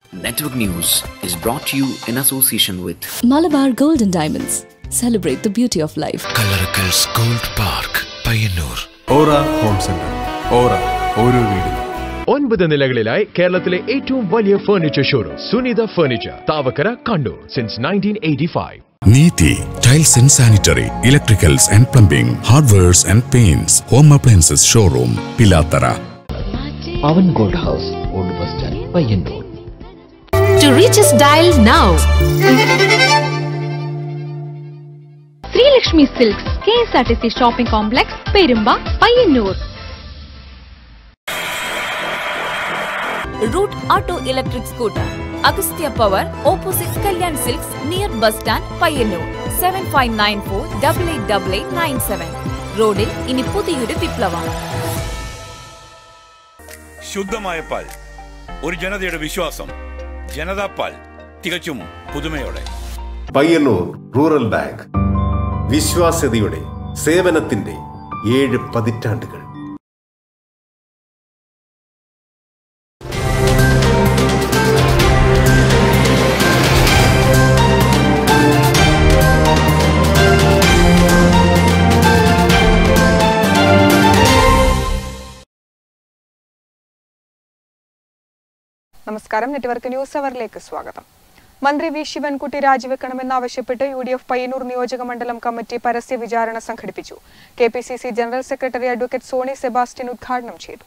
Network News is brought to you in association with Malabar Gold and Diamonds. Celebrate the beauty of life. Kallarakkals gold park Payyanur aura home centre aura ഓരോ വീടും ഒൻപത് നിലകളിലായി കേരളത്തിലെ ഏറ്റവും വലിയ furniture showroom Sunitha furniture Thavakkara Kannur since nineteen eighty five Neethi tiles and sanitary electricals and plumbing hardwares and paints home appliances showroom Pilathara Pavan gold house old bus stand Payyanur To reach us, dial now. Sreelakshmi silks K S R T C shopping complex Perumba Payyanur route auto electric scooter Agastya power opposite Kalyan silks near bus stand Payyanur seven five nine four double eight double eight nine seven റോഡിൽ ഇനി പുതിയൊരു വിപ്ലവം ശുദ്ധമായ പാൽ ഒരു ജനതയുടെ വിശ്വാസം ജനതാ പാൽ തികച്ചും പുതുമയോടെ പയ്യന്നൂർ റൂറൽ ബാങ്ക് വിശ്വാസ്യതയുടെ സേവനത്തിന്റെ ഏഴ് പതിറ്റാണ്ടുകൾ നമസ്കാരം നെറ്റ്വർക്ക് ന്യൂസ് അവറിലേക്ക് സ്വാഗതം മന്ത്രി വി ശിവൻകുട്ടി രാജിവെക്കണമെന്നാവശ്യപ്പെട്ട് യു ഡി എഫ് പയ്യന്നൂർ നിയോജക മണ്ഡലം കമ്മിറ്റി പരസ്യ വിചാരണ സംഘടിപ്പിച്ചു K P C C general secretary advocate Soni Sebastian ഉദ്ഘാടനം ചെയ്തു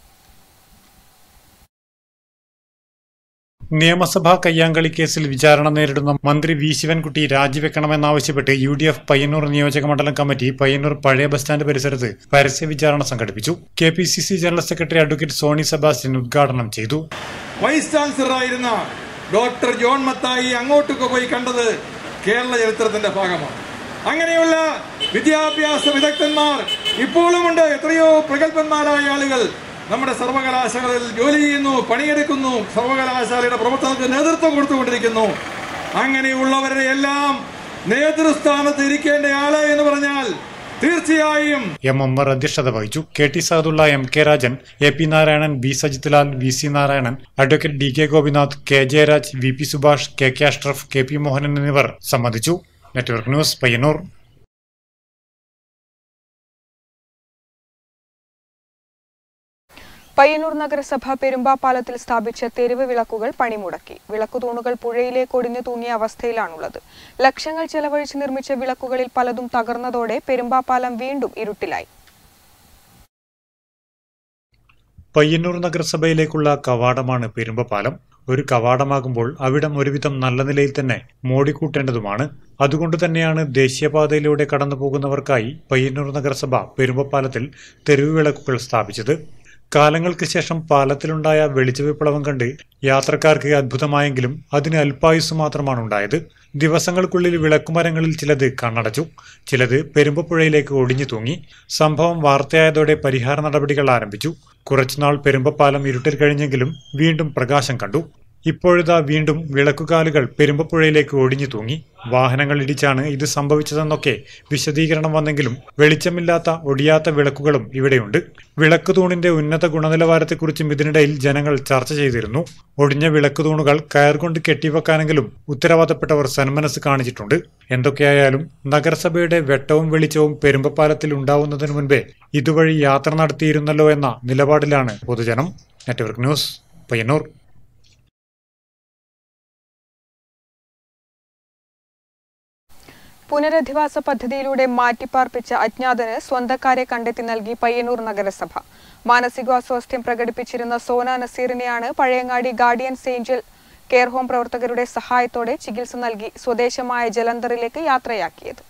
നിയമസഭാ കയ്യാങ്കളി കേസിൽ വിചാരണ നേരിടുന്ന മന്ത്രി വി ശിവൻകുട്ടി രാജിവെക്കണമെന്നാവശ്യപ്പെട്ട് യു ഡി എഫ് പയ്യന്നൂർ നിയോജക മണ്ഡലം കമ്മിറ്റി പയ്യന്നൂർ പഴയ ബസ് സ്റ്റാൻഡ് പരിസരത്ത് പരസ്യ വിചാരണ സംഘടിപ്പിച്ചു K P C C general secretary advocate Soni Sebastian ഉദ്ഘാടനം ചെയ്തു വൈസ് ചാൻസലറായിരുന്ന ഡോക്ടർ ജോൺ മത്തായി അങ്ങോട്ടൊക്കെ പോയി കണ്ടത് കേരള ചരിത്രത്തിന്റെ ഭാഗമാണ് അങ്ങനെയുള്ള വിദ്യാഭ്യാസ വിദഗ്ധന്മാർ ഇപ്പോഴുമുണ്ട് എത്രയോ പ്രഗത്ഭന്മാരായ ആളുകൾ നമ്മുടെ സർവകലാശാലയിൽ ജോലി ചെയ്യുന്നു പണിയെടുക്കുന്നു സർവകലാശാലയുടെ പ്രവർത്തനത്തിന് നേതൃത്വം കൊടുത്തുകൊണ്ടിരിക്കുന്നു അങ്ങനെയുള്ളവരുടെ എല്ലാം നേതൃസ്ഥാനത്ത് ഇരിക്കേണ്ട ആള് എന്ന് പറഞ്ഞാൽ തീർച്ചയായും എം ഉമ്മർ അധ്യക്ഷത വഹിച്ചു K T Sahadulla M K Rajan A P Narayanan B Sajith Lal V C Narayanan advocate D K Gopinath K Jayaraj V P Subhash K K Ashraf K P Mohanan എന്നിവർ സംബന്ധിച്ചു നെറ്റ്വർക്ക് ന്യൂസ് പയ്യന്നൂർ പയ്യന്നൂർ നഗരസഭ പെരുമ്പാപ്പാലത്തിൽ സ്ഥാപിച്ച തെരുവ് വിളക്കുകൾ പണിമുടക്കി വിളക്കുതൂണുകൾ പുഴയിലേക്ക് ഒടിഞ്ഞു തൂങ്ങിയ അവസ്ഥയിലാണുള്ളത് ലക്ഷങ്ങൾ ചെലവഴിച്ച് നിർമ്മിച്ച വിളക്കുകളിൽ പലതും തകർന്നതോടെ പെരുമ്പാപ്പാലം വീണ്ടും ഇരുട്ടിലായി പയ്യന്നൂർ നഗരസഭയിലേക്കുള്ള കവാടമാണ് പെരുമ്പപാലം ഒരു കവാടമാകുമ്പോൾ അവിടം ഒരുവിധം നല്ല നിലയിൽ തന്നെ മോടിക്കൂട്ടേണ്ടതുമാണ് അതുകൊണ്ട് തന്നെയാണ് ദേശീയപാതയിലൂടെ കടന്നു പോകുന്നവർക്കായി പയ്യന്നൂർ നഗരസഭ പെരുമ്പപ്പാലത്തിൽ തെരുവ് വിളക്കുകൾ സ്ഥാപിച്ചത് കാലങ്ങൾക്ക് ശേഷം പാലത്തിലുണ്ടായ വെളിച്ച വിപ്ലവം കണ്ട് യാത്രക്കാർക്ക് അത്ഭുതമായെങ്കിലും അതിന് അല്പായുസ് മാത്രമാണ് ഉണ്ടായത് ദിവസങ്ങൾക്കുള്ളിൽ വിളക്കുമരങ്ങളിൽ ചിലത് കണ്ണടച്ചു ചിലത് പെരുമ്പപ്പുഴയിലേക്ക് ഒടിഞ്ഞു തൂങ്ങി സംഭവം വാർത്തയായതോടെ പരിഹാര നടപടികൾ ആരംഭിച്ചു കുറച്ചുനാൾ പെരുമ്പപ്പാലം ഇരുട്ടിൽ കഴിഞ്ഞെങ്കിലും വീണ്ടും പ്രകാശം കണ്ടു ഇപ്പോഴിതാ വീണ്ടും വിളക്കുകാലുകൾ പെരുമ്പപ്പുഴയിലേക്ക് ഒടിഞ്ഞു തൂങ്ങി വാഹനങ്ങൾ ഇടിച്ചാണ് ഇത് സംഭവിച്ചതെന്നൊക്കെ വിശദീകരണം വന്നെങ്കിലും വെളിച്ചമില്ലാത്ത ഒടിയാത്ത വിളക്കുകളും ഇവിടെയുണ്ട് വിളക്കുതൂണിന്റെ ഉന്നത ഗുണനിലവാരത്തെക്കുറിച്ചും ഇതിനിടയിൽ ജനങ്ങൾ ചർച്ച ചെയ്തിരുന്നു ഒടിഞ്ഞ വിളക്കുതൂണുകൾ കയർ കൊണ്ട് കെട്ടിവെക്കാനെങ്കിലും ഉത്തരവാദപ്പെട്ടവർ സന്മനസ് കാണിച്ചിട്ടുണ്ട് എന്തൊക്കെയായാലും നഗരസഭയുടെ വെട്ടവും വെളിച്ചവും പെരുമ്പപ്പാലത്തിൽ ഉണ്ടാവുന്നതിനു മുൻപേ ഇതുവഴി യാത്ര നടത്തിയിരുന്നല്ലോ എന്ന നിലപാടിലാണ് പൊതുജനം നെറ്റ്വർക്ക് ന്യൂസ് പയ്യന്നൂർ പുനരധിവാസ പദ്ധതിയിലൂടെ മാറ്റിപ്പാർപ്പിച്ച അജ്ഞാതന് സ്വന്തക്കാരെ കണ്ടെത്തി നൽകി പയ്യന്നൂർ നഗരസഭ മാനസികാസ്വാസ്ഥ്യം പ്രകടിപ്പിച്ചിരുന്ന സോന നസീറിനെയാണ് Pazhayangadi guardians angel care home പ്രവർത്തകരുടെ സഹായത്തോടെ ചികിത്സ നൽകി സ്വദേശമായ ജലന്ധറിലേക്ക് യാത്രയാക്കിയത്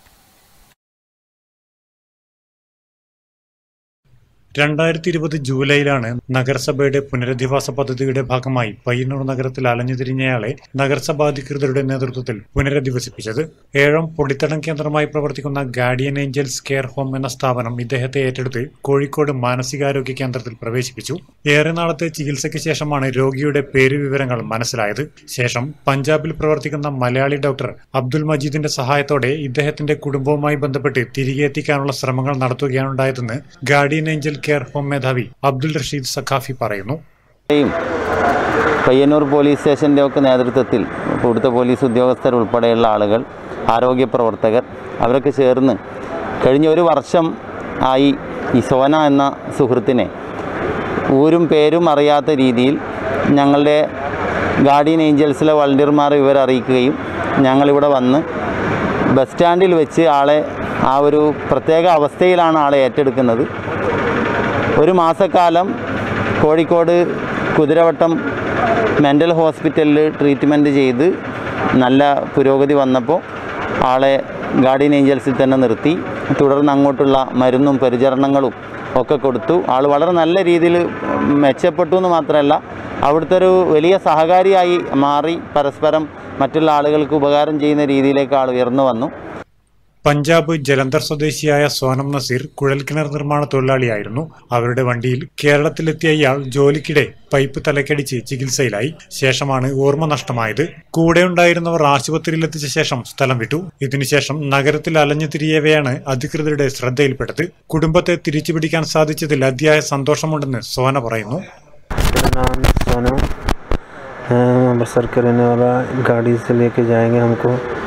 രണ്ടായിരത്തി ഇരുപത് ജൂലൈയിലാണ് നഗരസഭയുടെ പുനരധിവാസ പദ്ധതിയുടെ ഭാഗമായി പയ്യന്നൂർ നഗരത്തിൽ അലഞ്ഞുതിരിഞ്ഞയാളെ നഗരസഭാ അധികൃതരുടെ നേതൃത്വത്തിൽ പുനരധിവസിപ്പിച്ചത് ഏഴം പൊടിത്തടം കേന്ദ്രമായി പ്രവർത്തിക്കുന്ന ഗാർഡിയൻ ഏഞ്ചൽസ് കെയർ ഹോം എന്ന സ്ഥാപനം ഇദ്ദേഹത്തെ ഏറ്റെടുത്ത് കോഴിക്കോട് മാനസികാരോഗ്യ കേന്ദ്രത്തിൽ പ്രവേശിപ്പിച്ചു ഏറെ നാളത്തെ ചികിത്സയ്ക്ക് ശേഷമാണ് രോഗിയുടെ പേര് വിവരങ്ങൾ മനസ്സിലായത് ശേഷം പഞ്ചാബിൽ പ്രവർത്തിക്കുന്ന മലയാളി ഡോക്ടർ അബ്ദുൽ മജീദിന്റെ സഹായത്തോടെ ഇദ്ദേഹത്തിന്റെ കുടുംബവുമായി ബന്ധപ്പെട്ട് തിരികെ എത്തിക്കാനുള്ള ശ്രമങ്ങൾ നടത്തുകയാണുണ്ടായതെന്ന് ഗാർഡിയൻ ഏഞ്ചൽ കെയർ ഹോം മേധാവി അബ്ദുൽ റഷീദ് സഖാഫി പറയുന്നു യും പയ്യന്നൂർ പോലീസ് സ്റ്റേഷൻ്റെ ഒക്കെ നേതൃത്വത്തിൽ ഇവിടുത്തെ പോലീസ് ഉദ്യോഗസ്ഥർ ഉൾപ്പെടെയുള്ള ആളുകൾ ആരോഗ്യ പ്രവർത്തകർ അവരൊക്കെ ചേർന്ന് കഴിഞ്ഞ ഒരു വർഷം ആയി ഈ സോന എന്ന സുഹൃത്തിനെ ഊരും പേരും അറിയാത്ത രീതിയിൽ ഞങ്ങളുടെ ഗാർഡിയൻ ഏഞ്ചൽസിലെ വളണ്ടിയർമാർ ഇവരെ അറിയിക്കുകയും ഞങ്ങളിവിടെ വന്ന് ബസ് സ്റ്റാൻഡിൽ വെച്ച് ആളെ ആ ഒരു പ്രത്യേക അവസ്ഥയിലാണ് ആളെ ഏറ്റെടുക്കുന്നത് ഒരു മാസക്കാലം കോഴിക്കോട് കുതിരവട്ടം മെൻ്റൽ ഹോസ്പിറ്റലിൽ ട്രീറ്റ്മെൻറ്റ് ചെയ്ത് നല്ല പുരോഗതി വന്നപ്പോൾ ആളെ ഗാർഡിയൻ ഏഞ്ചൽസിൽ തന്നെ നിർത്തി തുടർന്ന് അങ്ങോട്ടുള്ള മരുന്നും പരിചരണങ്ങളും ഒക്കെ കൊടുത്തു ആൾ വളരെ നല്ല രീതിയിൽ മെച്ചപ്പെട്ടു എന്ന് മാത്രമല്ല അവിടുത്തെ ഒരു വലിയ സഹകാരിയായി മാറി പരസ്പരം മറ്റുള്ള ആളുകൾക്ക് ഉപകാരം ചെയ്യുന്ന രീതിയിലേക്ക് ആൾ ഉയർന്നു വന്നു പഞ്ചാബ് ജലന്ധർ സ്വദേശിയായ സോനം നസീർ കുഴൽക്കിണർ നിർമ്മാണ തൊഴിലാളിയായിരുന്നു അവരുടെ വണ്ടിയിൽ കേരളത്തിലെത്തിയ ഇയാൾ ജോലിക്കിടെ പൈപ്പ് തലക്കടിച്ച് ചികിത്സയിലായി ശേഷമാണ് ഓർമ്മ നഷ്ടമായത് കൂടെയുണ്ടായിരുന്നവർ ആശുപത്രിയിലെത്തിച്ച ശേഷം സ്ഥലം വിട്ടു ഇതിനുശേഷം നഗരത്തിൽ അലഞ്ഞു തിരിയവെയാണ് അധികൃതരുടെ ശ്രദ്ധയിൽപ്പെട്ടത് കുടുംബത്തെ തിരിച്ചുപിടിക്കാൻ സാധിച്ചതിൽ അതിയായ സന്തോഷമുണ്ടെന്ന് സോന പറയുന്നു नाम सोना है बसर करने वाला गाड़ी से लेके जाएंगे हमको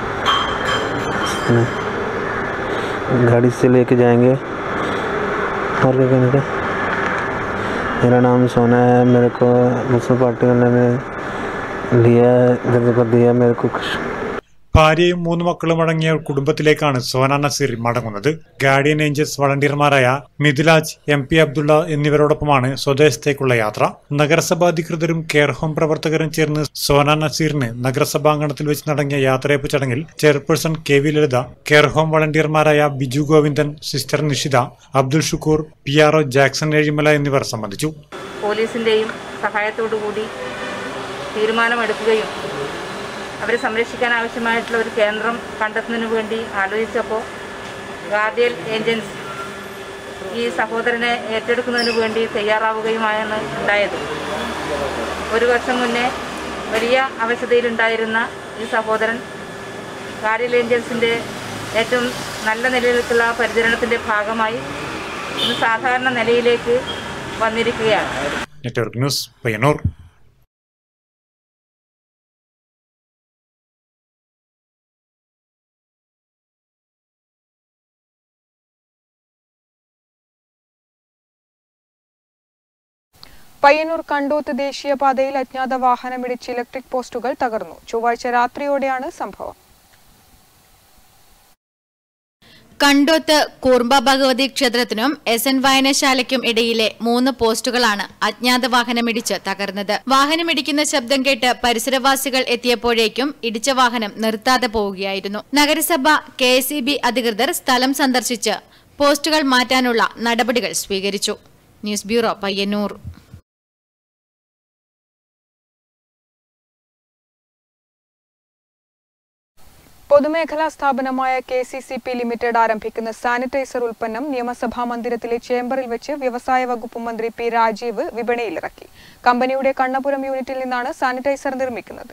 गाड़ी से लेके जाएंगे और क्या कहने का मेरा नाम सोना है मेरे को मुस्लिम पार्टी वाले ने लिया है इधर को दिया मेरे को कुछ ഭാര്യയും മൂന്ന് മക്കളും അടങ്ങിയ കുടുംബത്തിലേക്കാണ് സോന നസീർ മടങ്ങുന്നത് ഗാർഡിയൻ ഏഞ്ചൽസ് വളണ്ടിയർമാരായ മിഥിലാജ് എം പി അബ്ദുള്ള എന്നിവരോടൊപ്പമാണ് സ്വദേശത്തേക്കുള്ള യാത്ര നഗരസഭാ അധികൃതരും കെയർ ഹോം പ്രവർത്തകരും ചേർന്ന് സോന നസീറിന് നഗരസഭാങ്കണത്തിൽ വെച്ച് നടങ്ങിയ യാത്രയപ്പ് ചടങ്ങിൽ chairperson K V Lalitha care home വളണ്ടിയർമാരായ Biju Govindan sister Nishitha Abdul Shukoor P R O Jackson Ezhimala എന്നിവർ സംബന്ധിച്ചു പോലീസിൻ്റെയും സഹായത്തോടു കൂടി തീരുമാനമെടുക്കുകയും അവരെ സംരക്ഷിക്കാൻ ആവശ്യമായിട്ടുള്ള ഒരു കേന്ദ്രം കണ്ടെത്തുന്നതിന് വേണ്ടി ആലോചിച്ചപ്പോൾ ഗാർഡിയൽ ഏജൻസ് ഈ സഹോദരനെ ഏറ്റെടുക്കുന്നതിന് വേണ്ടി തയ്യാറാവുകയുമായാണ് ഉണ്ടായത് ഒരു വർഷം മുന്നേ വലിയ അവശതയിലുണ്ടായിരുന്ന ഈ സഹോദരൻ ഗാർഡിയൽ ഏഞ്ചൽസിൻ്റെ ഏറ്റവും നല്ല നിലയിലേക്കുള്ള പരിചരണത്തിൻ്റെ ഭാഗമായി ഇന്ന് സാധാരണ നിലയിലേക്ക് വന്നിരിക്കുകയാണ് നെറ്റ്വർക്ക് ന്യൂസ് പയ്യന്നൂർ പയ്യന്നൂർ കണ്ടോത്ത് ദേശീയപാതയിൽ അജ്ഞാത വാഹനമിടിച്ച് ഇലക്ട്രിക് പോസ്റ്റുകൾ തകർന്നു ചൊവ്വാഴ്ച രാത്രിയോടെയാണ് സംഭവം കണ്ടോത്ത് കൂർമ്പ ഭഗവതി ക്ഷേത്രത്തിനും എസ് എൻ വായനശാലയ്ക്കും ഇടയിലെ മൂന്ന് പോസ്റ്റുകളാണ് അജ്ഞാത വാഹനമിടിച്ച് തകർന്നത് വാഹനമിടിക്കുന്ന ശബ്ദം കേട്ട് പരിസരവാസികൾ എത്തിയപ്പോഴേക്കും ഇടിച്ച വാഹനം നിർത്താതെ പോവുകയായിരുന്നു നഗരസഭ കെ അധികൃതർ സ്ഥലം സന്ദർശിച്ച് പോസ്റ്റുകൾ മാറ്റാനുള്ള നടപടികൾ സ്വീകരിച്ചു ന്യൂസ് ബ്യൂറോ പയ്യന്നൂർ പൊതുമേഖലാ സ്ഥാപനമായ K C C P limited ആരംഭിക്കുന്ന സാനിറ്റൈസർ ഉൽപ്പന്നം നിയമസഭാ മന്ദിരത്തിലെ ചേംബറിൽ വെച്ച് വ്യവസായ വകുപ്പ് മന്ത്രി പി രാജീവ് വിപണിയിലിറക്കി കമ്പനിയുടെ കണ്ണപുരം യൂണിറ്റിൽ നിന്നാണ് സാനിറ്റൈസർ നിർമ്മിക്കുന്നത്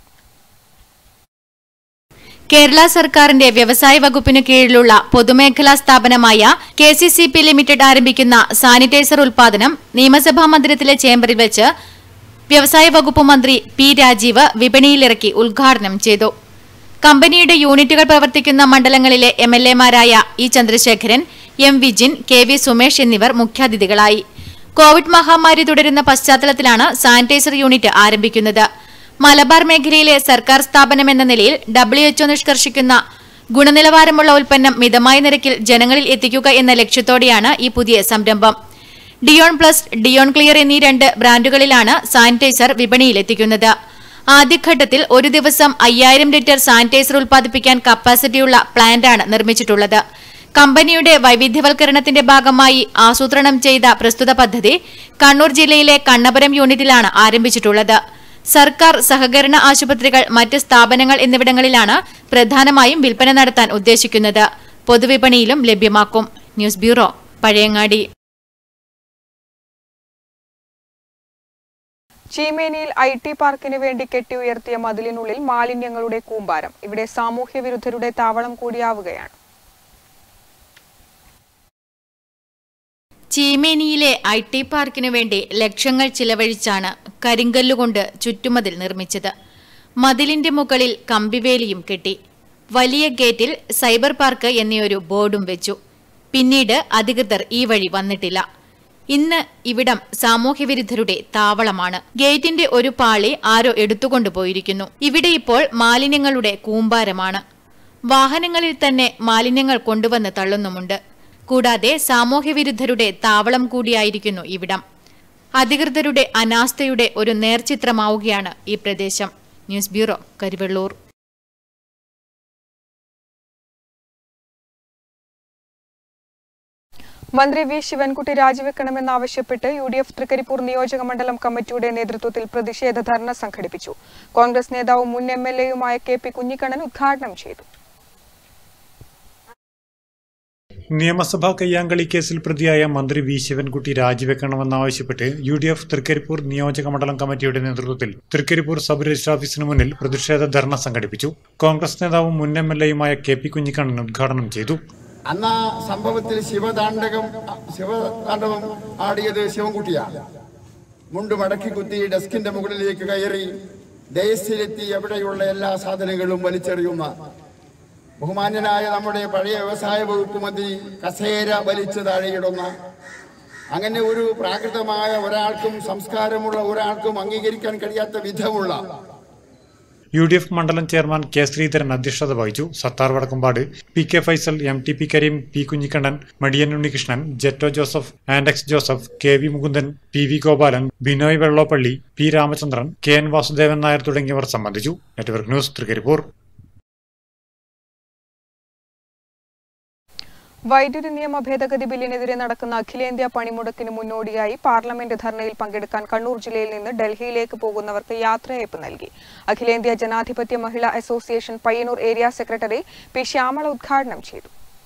കേരള സർക്കാരിന്റെ വ്യവസായ വകുപ്പിന് കീഴിലുള്ള പൊതുമേഖലാ സ്ഥാപനമായ K C C P limited ആരംഭിക്കുന്ന സാനിറ്റൈസർ ഉൽപാദനം നിയമസഭാ മന്ദിരത്തിലെ ചേംബറിൽ വെച്ച് വ്യവസായ വകുപ്പ് മന്ത്രി പി രാജീവ് വിപണിയിലിറക്കി ഉദ്ഘാടനം ചെയ്തു കമ്പനിയുടെ യൂണിറ്റുകൾ പ്രവർത്തിക്കുന്ന മണ്ഡലങ്ങളിലെ എം എൽ എമാരായ E Chandrasekharan M Vijin K V Sumesh എന്നിവർ മുഖ്യാതിഥികളായി കോവിഡ് മഹാമാരി തുടരുന്ന പശ്ചാത്തലത്തിലാണ് സാനിറ്റൈസർ യൂണിറ്റ് ആരംഭിക്കുന്നത് മലബാർ മേഖലയിലെ സർക്കാർ സ്ഥാപനം എന്ന നിലയിൽ ഡബ്ല്യുഎച്ച്ഒ നിഷ്കർഷിക്കുന്ന ഗുണനിലവാരമുള്ള ഉൽപ്പന്നം മിതമായ നിരക്കിൽ ജനങ്ങളിൽ എത്തിക്കുക എന്ന ലക്ഷ്യത്തോടെയാണ് ഈ പുതിയ സംരംഭം ഡിയോൺ പ്ലസ് ഡിയോൺ ക്ലിയർ എന്നീ രണ്ട് ബ്രാൻഡുകളിലാണ് സാനിറ്റൈസർ വിപണിയിലെത്തിക്കുന്നത് ആദ്യഘട്ടത്തിൽ ഒരു ദിവസം അയ്യായിരം ലിറ്റർ സാനിറ്റൈസർ ഉൽപ്പാദിപ്പിക്കാൻ കപ്പാസിറ്റിയുള്ള പ്ലാന്റാണ് നിർമ്മിച്ചിട്ടുള്ളത് കമ്പനിയുടെ വൈവിധ്യവൽക്കരണത്തിന്റെ ഭാഗമായി ആസൂത്രണം ചെയ്ത പ്രസ്തുത പദ്ധതി കണ്ണൂർ ജില്ലയിലെ കണ്ണപുരം യൂണിറ്റിലാണ് ആരംഭിച്ചിട്ടുള്ളത് സർക്കാർ സഹകരണ ആശുപത്രികൾ മറ്റ് സ്ഥാപനങ്ങൾ എന്നിവിടങ്ങളിലാണ് പ്രധാനമായും വിൽപ്പന നടത്താൻ ഉദ്ദേശിക്കുന്നത് പൊതുവിപണിയിലും ലഭ്യമാക്കും ന്യൂസ് ബ്യൂറോ പഴയങ്ങാടി ചീമേനിയിൽ ഐ ടി പാർക്കിന് വേണ്ടി കെട്ടിയുയർത്തിയ മതിലിനുള്ളിൽ മാലിന്യങ്ങളുടെ കൂമ്പാരം ഇവിടെ സാമൂഹ്യ വിരുദ്ധരുടെ താവളം കൂടിയാവുകയാണ് ചീമേനിയിലെ ഐ ടി പാർക്കിനു വേണ്ടി ലക്ഷങ്ങൾ ചിലവഴിച്ചാണ് കരിങ്കല്ലുകൊണ്ട് ചുറ്റുമതിൽ നിർമ്മിച്ചത് മതിലിന്റെ മുകളിൽ കമ്പിവേലിയും കെട്ടി വലിയ ഗേറ്റിൽ സൈബർ പാർക്ക് എന്നൊരു ബോർഡും വെച്ചു പിന്നീട് അധികൃതർ ഈ വഴി വന്നിട്ടില്ല ഇന്ന് ഇവിടം സാമൂഹ്യവിരുദ്ധരുടെ താവളമാണ് ഗേറ്റിന്റെ ഒരു പാളി ആരോ എടുത്തുകൊണ്ടുപോയിരിക്കുന്നു ഇവിടെ ഇപ്പോൾ മാലിന്യങ്ങളുടെ കൂമ്പാരമാണ് വാഹനങ്ങളിൽ തന്നെ മാലിന്യങ്ങൾ കൊണ്ടുവന്ന് തള്ളുന്നുമുണ്ട് കൂടാതെ സാമൂഹ്യവിരുദ്ധരുടെ താവളം കൂടിയായിരിക്കുന്നു ഇവിടം അധികൃതരുടെ അനാസ്ഥയുടെ ഒരു നേർചിത്രമാവുകയാണ് ഈ പ്രദേശം ന്യൂസ് ബ്യൂറോ കരിവെള്ളൂർ മന്ത്രി വി ശിവൻകുട്ടി രാജിവെക്കണമെന്നാവശ്യപ്പെട്ട് യു ഡി എഫ് തൃക്കരിപ്പൂർ നിയോജക മണ്ഡലം കമ്മിറ്റിയുടെ നേതൃത്വത്തിൽ പ്രതിഷേധ ധർണ സംഘടിപ്പിച്ചു കോൺഗ്രസ് നേതാവും മുൻ എം എൽ എയുമായ കെ പി കുഞ്ഞിക്കണ്ണൻ ഉദ്ഘാടനം ചെയ്തു നിയമസഭാ കയ്യാങ്കളി കേസിൽ പ്രതിയായ മന്ത്രി വി ശിവൻകുട്ടി രാജിവെക്കണമെന്നാവശ്യപ്പെട്ട് യു ഡി എഫ് തൃക്കരിപ്പൂർ നിയോജക മണ്ഡലം കമ്മിറ്റിയുടെ നേതൃത്വത്തിൽ തൃക്കരിപ്പൂർ സബ് രജിസ്റ്റർ ഓഫീസിന് മുന്നിൽ പ്രതിഷേധ ധർണ സംഘടിപ്പിച്ചു കോൺഗ്രസ് നേതാവും മുൻ എം എൽ എയുമായ കെ പി കുഞ്ഞിക്കണ്ണൻ ഉദ്ഘാടനം ചെയ്തു അന്ന് ആ സംഭവത്തിൽ ശിവതാണ്ഡകം ശിവതാണ്ഡവം ആടിയത് ശിവൻകുട്ടിയാണ് മുണ്ട് മടക്കി കുത്തി ഡെസ്കിന്റെ മുകളിലേക്ക് കയറി ഡേസിലെത്തി എവിടെയുള്ള എല്ലാ സാധനങ്ങളും വലിച്ചെറിയുന്ന ബഹുമാന്യനായ നമ്മുടെ പഴയ വ്യവസായ വകുപ്പ് മന്ത്രി കസേര വലിച്ചു താഴെയിടുന്ന അങ്ങനെ ഒരു പ്രാകൃതമായ ഒരാൾക്കും സംസ്കാരമുള്ള ഒരാൾക്കും അംഗീകരിക്കാൻ കഴിയാത്ത വിധമുള്ള യു ഡി എഫ് മണ്ഡലം ചെയർമാൻ കെ ശ്രീധരൻ അധ്യക്ഷത വഹിച്ചു Sathar Vadakkumpad P K Faisal M T P Kareem P Kunhikannan Madiyan Unnikrishnan Jetto Joseph Andex Joseph K V Mukundan P V Gopalan Binoy Vellopally P Ramachandran K N Vasudevan Nair തുടങ്ങിയവർ സംബന്ധിച്ചു നെറ്റ്വർക്ക് ന്യൂസ് തൃക്കരിപ്പൂർ വൈദ്യുതി നിയമ ഭേദഗതി ബില്ലിനെതിരെ നടക്കുന്ന അഖിലേന്ത്യാ പണിമുടക്കിന് മുന്നോടിയായി പാർലമെന്റ് ധർണയിൽ പങ്കെടുക്കാൻ കണ്ണൂർ ജില്ലയിൽ നിന്ന് ഡൽഹിയിലേക്ക് പോകുന്നവർക്ക് യാത്രയയപ്പ് നൽകി അഖിലേന്ത്യാ ജനാധിപത്യ മഹിളാ association Payyanur area secretary P Shyamala ഉദ്ഘാടനം ചെയ്തു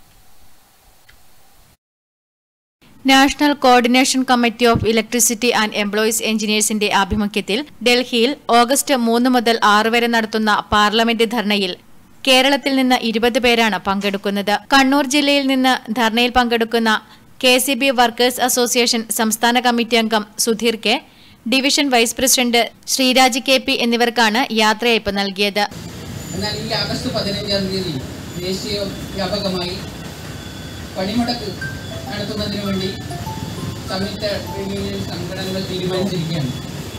national coordination committee of electricity and employees എഞ്ചിനീയേഴ്സിന്റെ ആഭിമുഖ്യത്തിൽ ഡൽഹിയിൽ ഓഗസ്റ്റ് മൂന്ന് മുതൽ ആറ് വരെ നടത്തുന്ന പാർലമെന്റ് ധർണയിൽ കേരളത്തിൽ നിന്ന് ഇരുപത് പേരാണ് പങ്കെടുക്കുന്നത് കണ്ണൂർ ജില്ലയിൽ നിന്ന് ധർണയിൽ പങ്കെടുക്കുന്ന K C B workers association സംസ്ഥാന കമ്മിറ്റി അംഗം Sudheer K division vice president Sreeraj K P എന്നിവർക്കാണ് യാത്രയയപ്പ് നൽകിയത് എന്നാൽ ഈ ആഗസ്റ്റ് പതിനഞ്ചാം തീയതി ദേശീയ വ്യാപകമായി പണിമുടക്ക് നടത്തുന്നതിന് വേണ്ടി സംയുക്ത യൂണിയൻ സംഘടനകൾ തീരുമാനിച്ചിരിക്കുകയാണ്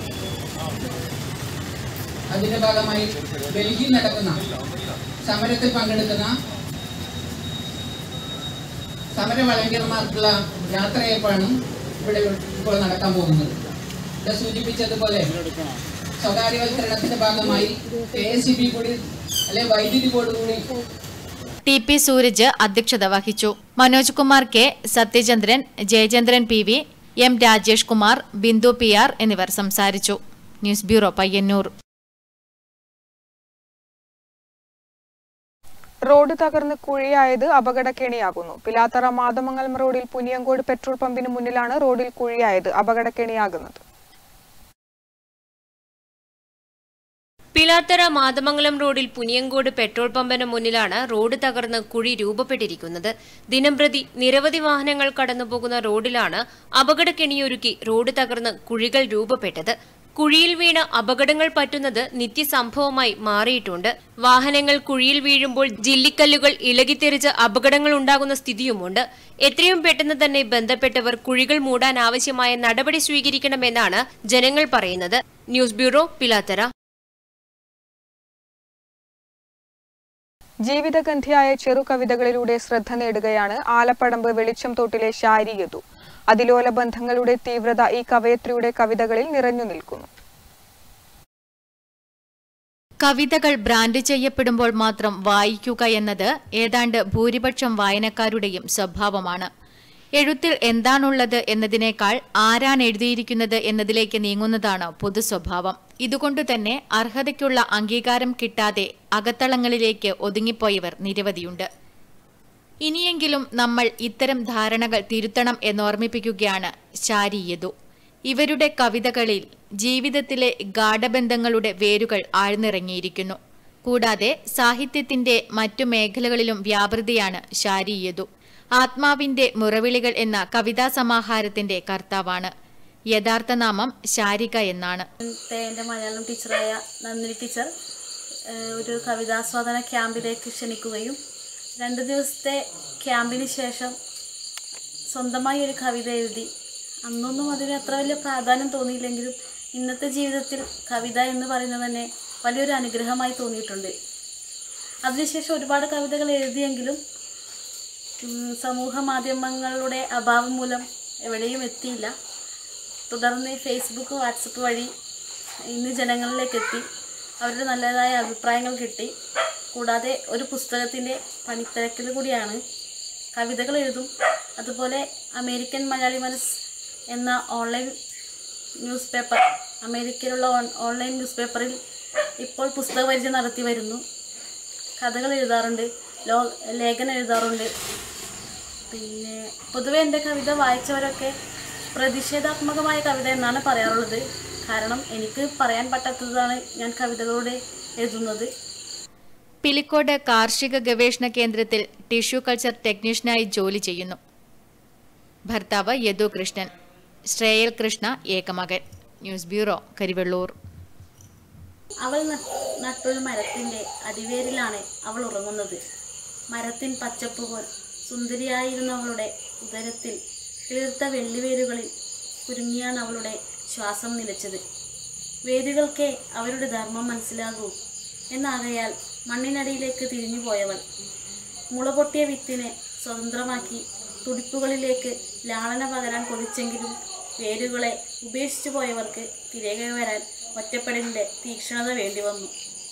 അതിന്റെ ഭാഗമായി ഡൽഹിയിൽ നടക്കുന്ന സമരത്തിൽ പങ്കെടുക്കുന്ന സമര വളണ്ടിയർമാർക്കുള്ള യാത്രയപ്പാണ് ഇവിടെ ഇപ്പോൾ നടക്കാൻ പോകുന്നത് ഇവിടെ സൂചിപ്പിച്ചതുപോലെ സ്വകാര്യവൽക്കരണത്തിന്റെ ഭാഗമായി കെ എസ് ബി കൂടി അല്ലെ വൈദ്യുതി ബോർഡ് കൂടി ടി പി സൂരജ് അധ്യക്ഷത വഹിച്ചു Manoj Kumar K Sathyachandran Jayachandran P V M Rajesh Kumar Bindu P R എന്നിവർ സംസാരിച്ചു ന്യൂസ് ബ്യൂറോ പയ്യന്നൂർ റോഡ് തകർന്ന് കുഴിയായത് അപകടക്കെണിയാകുന്നു പിലാത്തറ മാതമംഗലം റോഡിൽ പുനിയങ്കോട് പെട്രോൾ പമ്പിന് മുന്നിലാണ് റോഡിൽ കുഴിയായത് അപകടക്കെണിയാകുന്നത് പിലാത്തറ മാതമംഗലം റോഡിൽ പുനിയങ്കോട് പെട്രോൾ പമ്പിന് മുന്നിലാണ് റോഡ് തകർന്ന് കുഴി രൂപപ്പെട്ടിരിക്കുന്നത് ദിനംപ്രതി നിരവധി വാഹനങ്ങൾ കടന്നുപോകുന്ന റോഡിലാണ് അപകടക്കെണിയൊരുക്കി റോഡ് തകർന്ന് കുഴികൾ രൂപപ്പെട്ടത് കുഴിയിൽ വീണ് അപകടങ്ങൾ പറ്റുന്നത് നിത്യസംഭവമായി മാറിയിട്ടുണ്ട് വാഹനങ്ങൾ കുഴിയിൽ വീഴുമ്പോൾ ജില്ലിക്കല്ലുകൾ ഇളകിത്തെറിച്ച് അപകടങ്ങൾ ഉണ്ടാകുന്ന സ്ഥിതിയുമുണ്ട് എത്രയും പെട്ടെന്ന് തന്നെ ബന്ധപ്പെട്ടവർ കുഴികൾ മൂടാൻ ആവശ്യമായ നടപടി സ്വീകരിക്കണമെന്നാണ് ജനങ്ങൾ പറയുന്നത് ന്യൂസ് ബ്യൂറോ പിലാത്തറ ജീവിതഗന്ധിയായ ചെറുകവിതകളിലൂടെ ശ്രദ്ധ നേടുകയാണ് ആലപ്പടമ്പ് വെളിച്ചം തോട്ടിലെ ശാരി യദു അതിലോല ബന്ധങ്ങളുടെ തീവ്രത ഈ കവയത്രിയുടെ കവിതകളിൽ നിറഞ്ഞു നിൽക്കുന്നു കവിതകൾ ബ്രാൻഡ് ചെയ്യപ്പെടുമ്പോൾ മാത്രം വായിക്കുക എന്നത് ഏതാണ്ട് ഭൂരിപക്ഷം വായനക്കാരുടെയും സ്വഭാവമാണ് എഴുത്തിൽ എന്താണുള്ളത് എന്നതിനേക്കാൾ ആരാണ് എഴുതിയിരിക്കുന്നത് എന്നതിലേക്ക് നീങ്ങുന്നതാണ് പൊതു സ്വഭാവം ഇതുകൊണ്ടു തന്നെ അർഹതയ്ക്കുള്ള അംഗീകാരം കിട്ടാതെ അകത്തളങ്ങളിലേക്ക് ഒതുങ്ങിപ്പോയവർ നിരവധിയുണ്ട് ഇനിയെങ്കിലും നമ്മൾ ഇത്തരം ധാരണകൾ തിരുത്തണം എന്നോർമ്മിപ്പിക്കുകയാണ് ശാരീയതു ഇവരുടെ കവിതകളിൽ ജീവിതത്തിലെ ഗാഠബന്ധങ്ങളുടെ വേരുകൾ ആഴ്ന്നിറങ്ങിയിരിക്കുന്നു കൂടാതെ സാഹിത്യത്തിന്റെ മറ്റു മേഖലകളിലും വ്യാപൃതിയാണ് ശാരീയതു ആത്മാവിന്റെ മുറവിളികൾ എന്ന കവിതാ സമാഹാരത്തിന്റെ കർത്താവാണ് യഥാർത്ഥ നാമം ശാരിക എന്നാണ് എൻ്റെ മലയാളം ടീച്ചറായ നന്ദിനി ടീച്ചർ ഏഹ്, ഒരു കവിതാസ്വാദന ക്യാമ്പിലേക്ക് ക്ഷണിക്കുകയും രണ്ട് ദിവസത്തെ ക്യാമ്പിന് ശേഷം സ്വന്തമായി ഒരു കവിത എഴുതി അന്നൊന്നും അതിന് അത്ര വലിയ പ്രാധാന്യം തോന്നിയില്ലെങ്കിലും ഇന്നത്തെ ജീവിതത്തിൽ കവിത എന്ന് പറയുന്നത് തന്നെ വലിയൊരു അനുഗ്രഹമായി തോന്നിയിട്ടുണ്ട് അതിനുശേഷം ഒരുപാട് കവിതകൾ എഴുതിയെങ്കിലും ഉം, സമൂഹ മാധ്യമങ്ങളുടെ അഭാവം മൂലം എവിടെയും എത്തിയില്ല തുടർന്ന് ഫേസ്ബുക്ക് വാട്സപ്പ് വഴി ഇന്ന് ജനങ്ങളിലേക്ക് എത്തി അവരുടെ നല്ലതായ അഭിപ്രായങ്ങൾ കിട്ടി കൂടാതെ ഒരു പുസ്തകത്തിൻ്റെ പണിത്തിരക്കിൽ കൂടിയാണ് കവിതകൾ എഴുതും അതുപോലെ അമേരിക്കൻ മലയാളി മനസ് എന്ന ഓൺലൈൻ ന്യൂസ് പേപ്പർ അമേരിക്കയിലുള്ള ഓൺ- ഓൺലൈൻ ന്യൂസ് പേപ്പറിൽ ഇപ്പോൾ പുസ്തക പരിചയം നടത്തി വരുന്നു കഥകൾ എഴുതാറുണ്ട് ലോ ലേഖനം എഴുതാറുണ്ട് പിന്നെ പൊതുവെ എൻ്റെ കവിത വായിച്ചവരൊക്കെ പ്രതിഷേധാത്മകമായ കവിത എന്നാണ് പറയാറുള്ളത് കാരണം എനിക്ക് പറയാൻ പറ്റാത്തതാണ് ഞാൻ കവിതകളോട് എഴുതുന്നത് പിലിക്കോട് കാർഷിക ഗവേഷണ കേന്ദ്രത്തിൽ ടിഷ്യൂ കൾച്ചർ ടെക്നീഷ്യനായി ജോലി ചെയ്യുന്നു ഭർത്താവ് യദു കൃഷ്ണൻ ശ്രേയൽ കൃഷ്ണ ഏകമകൻ ന്യൂസ് ബ്യൂറോ കരിവെള്ളൂർ അവൾ ന- നട്ടൊരു മരത്തിൻ്റെ അടിവേരിലാണ് അവൾ ഉറങ്ങുന്നത് മരത്തിൻ പച്ചപ്പ് പോൽ സുന്ദരിയായിരുന്ന അവളുടെ ഉദരത്തിൽ തീർത്ത വെള്ളിവേരുകളിൽ കുരുങ്ങിയാണ് അവളുടെ ശ്വാസം നിലച്ചത് വേരുകൾക്കേ അവരുടെ ധർമ്മം മനസ്സിലാകൂ എന്നാകയാൽ മണ്ണിനടിയിലേക്ക് തിരിഞ്ഞു പോയവൾ മുളപൊട്ടിയ വിത്തിനെ സ്വതന്ത്രമാക്കി തുടിപ്പുകളിലേക്ക് ലാളന പകരാൻ കൊതിച്ചെങ്കിലും വേരുകളെ ഉപേക്ഷിച്ചു പോയവർക്ക് തിരികെ വരാൻ ഒറ്റപ്പെടലിന്റെ തീക്ഷ്ണത വേണ്ടി വന്നു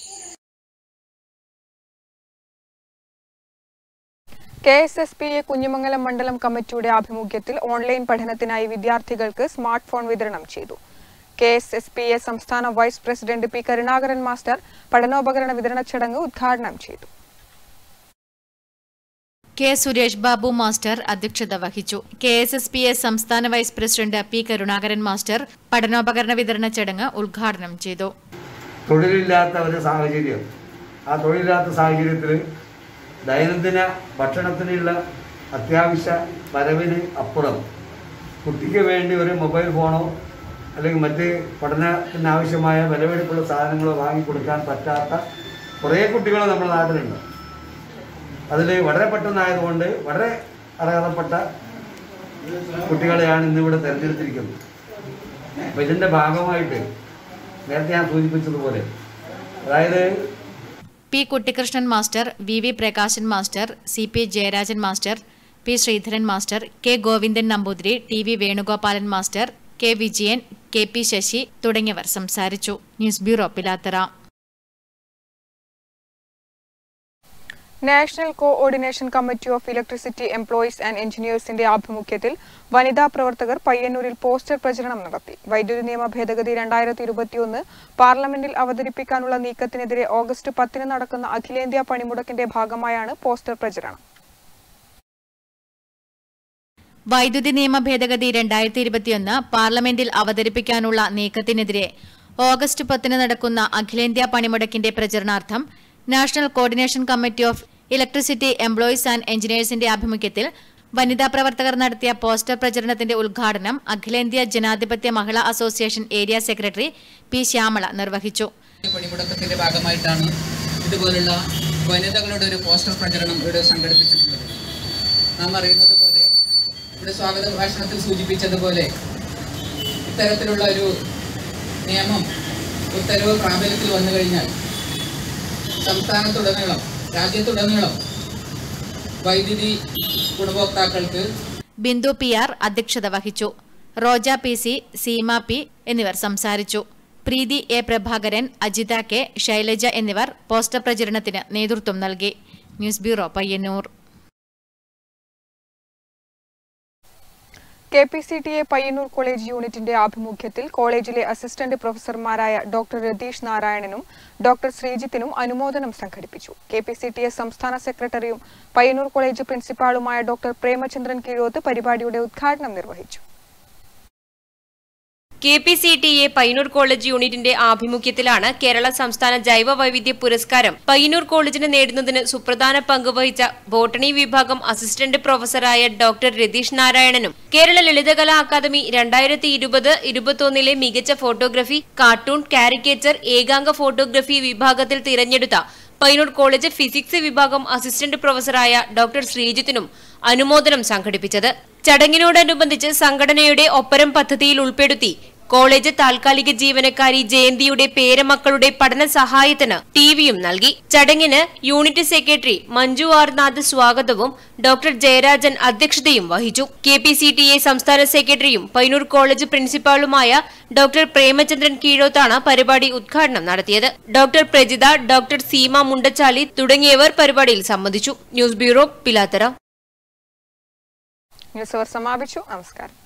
K S S P A Kunhimangalam മണ്ഡലം കമ്മിറ്റിയുടെ ആഭിമുഖ്യത്തിൽ ഓൺലൈൻ പഠനത്തിനായി വിദ്യാർത്ഥികൾക്ക് സ്മാർട്ട് ഫോൺ വിതരണം ചെയ്തു K S S P A സംസ്ഥാന vice president P Karunakaran master പഠനോപകരണ വിതരണ ചടങ്ങ് ഉദ്ഘാടനം ചെയ്തു കെ സുരേഷ് ബാബു മാസ്റ്റർ അധ്യക്ഷത വഹിച്ചു K S S P S സംസ്ഥാന vice president P Karunakaran master പഠനോപകരണ വിതരണ ചടങ്ങ് ഉദ്ഘാടനം ചെയ്തു തൊഴിലില്ലാത്ത ഒരു സാഹചര്യം ആ തൊഴിലില്ലാത്ത സാഹചര്യത്തിൽ ദൈനംദിന ഭക്ഷണത്തിനുള്ള അത്യാവശ്യ വരവിന് അപ്പുറം കുട്ടിക്ക് വേണ്ടി ഒരു മൊബൈൽ ഫോണോ അല്ലെങ്കിൽ മറ്റ് പഠനത്തിന് ആവശ്യമായ വിലവെടുപ്പുള്ള സാധനങ്ങളോ വാങ്ങിക്കൊടുക്കാൻ പറ്റാത്ത കുറേ കുട്ടികൾ നമ്മുടെ നാട്ടിലുണ്ട് അതിൽ വളരെ പെട്ടെന്നായതുകൊണ്ട് വളരെ അർഹതപ്പെട്ട കുട്ടികളെയാണ് ഇന്നിവിടെ തിരഞ്ഞെടുത്തിരിക്കുന്നത് അപ്പം ഇതിൻ്റെ ഭാഗമായിട്ട് നേരത്തെ ഞാൻ സൂചിപ്പിച്ചതുപോലെ അതായത് P Kuttikrishnan master V V Prakashan master C P Jayarajan master P Sreedharan master K Govindan Namboothiri T V Venugopalan master K Vijayan K P Sasi തുടങ്ങിയവർ സംസാരിച്ചു news bureau Pilathara national coordination committee of electricity employees and എഞ്ചിനീയേഴ്സിന്റെ ആഭിമുഖ്യത്തിൽ വനിതാ പ്രവർത്തകർ പയ്യന്നൂരിൽ പോസ്റ്റർ പ്രചരണം നടത്തി വൈദ്യുതി നിയമ ഭേദഗതി രണ്ടായിരത്തി ഇരുപത്തിയൊന്ന് പാർലമെന്റിൽ അവതരിപ്പിക്കാനുള്ള നീക്കത്തിനെതിരെ ഓഗസ്റ്റ് പത്തിന് നടക്കുന്ന അഖിലേന്ത്യാ പണിമുടക്കിന്റെ ഭാഗമായാണ് പോസ്റ്റർ പ്രചരണം വൈദ്യുതി നിയമ ഭേദഗതി രണ്ടായിരത്തി ഇരുപത്തിയൊന്ന് പാർലമെന്റിൽ അവതരിപ്പിക്കാനുള്ള നീക്കത്തിനെതിരെ ഓഗസ്റ്റ് പത്തിന് നടക്കുന്ന അഖിലേന്ത്യാ പണിമുടക്കിന്റെ പ്രചരണാർത്ഥം national coordination committee of electricity employees and എഞ്ചിനീയേഴ്സിന്റെ ആഭിമുഖ്യത്തിൽ വനിതാ പ്രവർത്തകർ നടത്തിയ പോസ്റ്റർ പ്രചരണത്തിന്റെ ഉദ്ഘാടനം അഖിലേന്ത്യാ ജനാധിപത്യ മഹിളാ association area secretary P Shyamala നിർവഹിച്ചു പണിമുടക്കത്തിന്റെ ഭാഗമായിട്ടാണ് ഇതുപോലുള്ള വനിതകളുടെ ഒരു പോസ്റ്റർ പ്രചരണം ഇവിടെ സംഘടിപ്പിച്ചിട്ടുള്ളത് നാം അറിയുന്നത് പോലെ ഇവിടെ സ്വാഗത ഭാഷണത്തിൽ സൂചിപ്പിച്ചതുപോലെ ഇത്തരത്തിലുള്ള ഒരു നിയമം ഉത്തരവ് പ്രാബല്യത്തിൽ വന്നു കഴിഞ്ഞാൽ സംസ്ഥാനത്തുടനീളം രാജ്യത്തുടനീളം വൈദ്യുതി ഗുണഭോക്താക്കൾക്ക് ബിന്ദു പി ആർ അധ്യക്ഷത വഹിച്ചു Roja P C Seema P എന്നിവർ സംസാരിച്ചു പ്രീതി എ പ്രഭാകരൻ അജിത കെ ശൈലജ എന്നിവർ പോസ്റ്റർ പ്രചരണത്തിന് നേതൃത്വം നൽകി news bureau Payyanur K P C T A Payyanur college യൂണിറ്റിന്റെ ആഭിമുഖ്യത്തിൽ കോളേജിലെ അസിസ്റ്റന്റ് പ്രൊഫസർമാരായ ഡോക്ടർ രതീഷ് നാരായണനും ഡോക്ടർ ശ്രീജിത്തിനും അനുമോദനം സംഘടിപ്പിച്ചു K P C T A സംസ്ഥാന സെക്രട്ടറിയും പയ്യന്നൂർ കോളേജ് പ്രിൻസിപ്പാളുമായ ഡോക്ടർ പ്രേമചന്ദ്രൻ കീഴോത്ത് പരിപാടിയുടെ ഉദ്ഘാടനം നിർവഹിച്ചു K P C T A Payyanur college യൂണിറ്റിന്റെ ആഭിമുഖ്യത്തിലാണ് കേരള സംസ്ഥാന ജൈവ വൈവിധ്യ പുരസ്കാരം പയ്യന്നൂർ കോളേജിന് നേടുന്നതിന് സുപ്രധാന പങ്ക് വഹിച്ച ബോട്ടണി വിഭാഗം അസിസ്റ്റന്റ് പ്രൊഫസറായ ഡോക്ടർ രതീഷ് നാരായണനും കേരള ലളിതകലാ അക്കാദമി രണ്ടായിരത്തി ഇരുപത് ഇരുപത്തൊന്നിലെ മികച്ച ഫോട്ടോഗ്രഫി കാർട്ടൂൺ കാരിക്കേച്ചർ ഏകാംഗ ഫോട്ടോഗ്രഫി വിഭാഗത്തിൽ തിരഞ്ഞെടുത്ത പയ്യന്നൂർ കോളേജ് ഫിസിക്സ് വിഭാഗം അസിസ്റ്റന്റ് പ്രൊഫസറായ ഡോക്ടർ ശ്രീജിത്തിനും അനുമോദനം സംഘടിപ്പിച്ചത് ചടങ്ങിനോടനുബന്ധിച്ച് സംഘടനയുടെ ഒപ്പരം പദ്ധതിയിൽ ഉൾപ്പെടുത്തി കോളേജ് താൽക്കാലിക ജീവനക്കാരി ജയന്തിയുടെ പേരമക്കളുടെ പഠന സഹായത്തിന് ടിവിയും നൽകി ചടങ്ങിന് unit secretary Manju R Nath സ്വാഗതവും ഡോക്ടർ ജയരാജൻ അധ്യക്ഷതയും വഹിച്ചു K P C T A സംസ്ഥാന സെക്രട്ടറിയും പൈനൂർ കോളേജ് പ്രിൻസിപ്പാളുമായ ഡോക്ടർ പ്രേമചന്ദ്രൻ കീഴോത്താണ് പരിപാടി ഉദ്ഘാടനം നടത്തിയത് ഡോക്ടർ പ്രജിത ഡോക്ടർ സീമ മുണ്ടച്ചാലി തുടങ്ങിയവർ പരിപാടിയിൽ സംബന്ധിച്ചു ന്യൂസ് ബ്യൂറോ പിലാത്തറ ന്യൂസ് അവർ സമാപിച്ചു നമസ്കാരം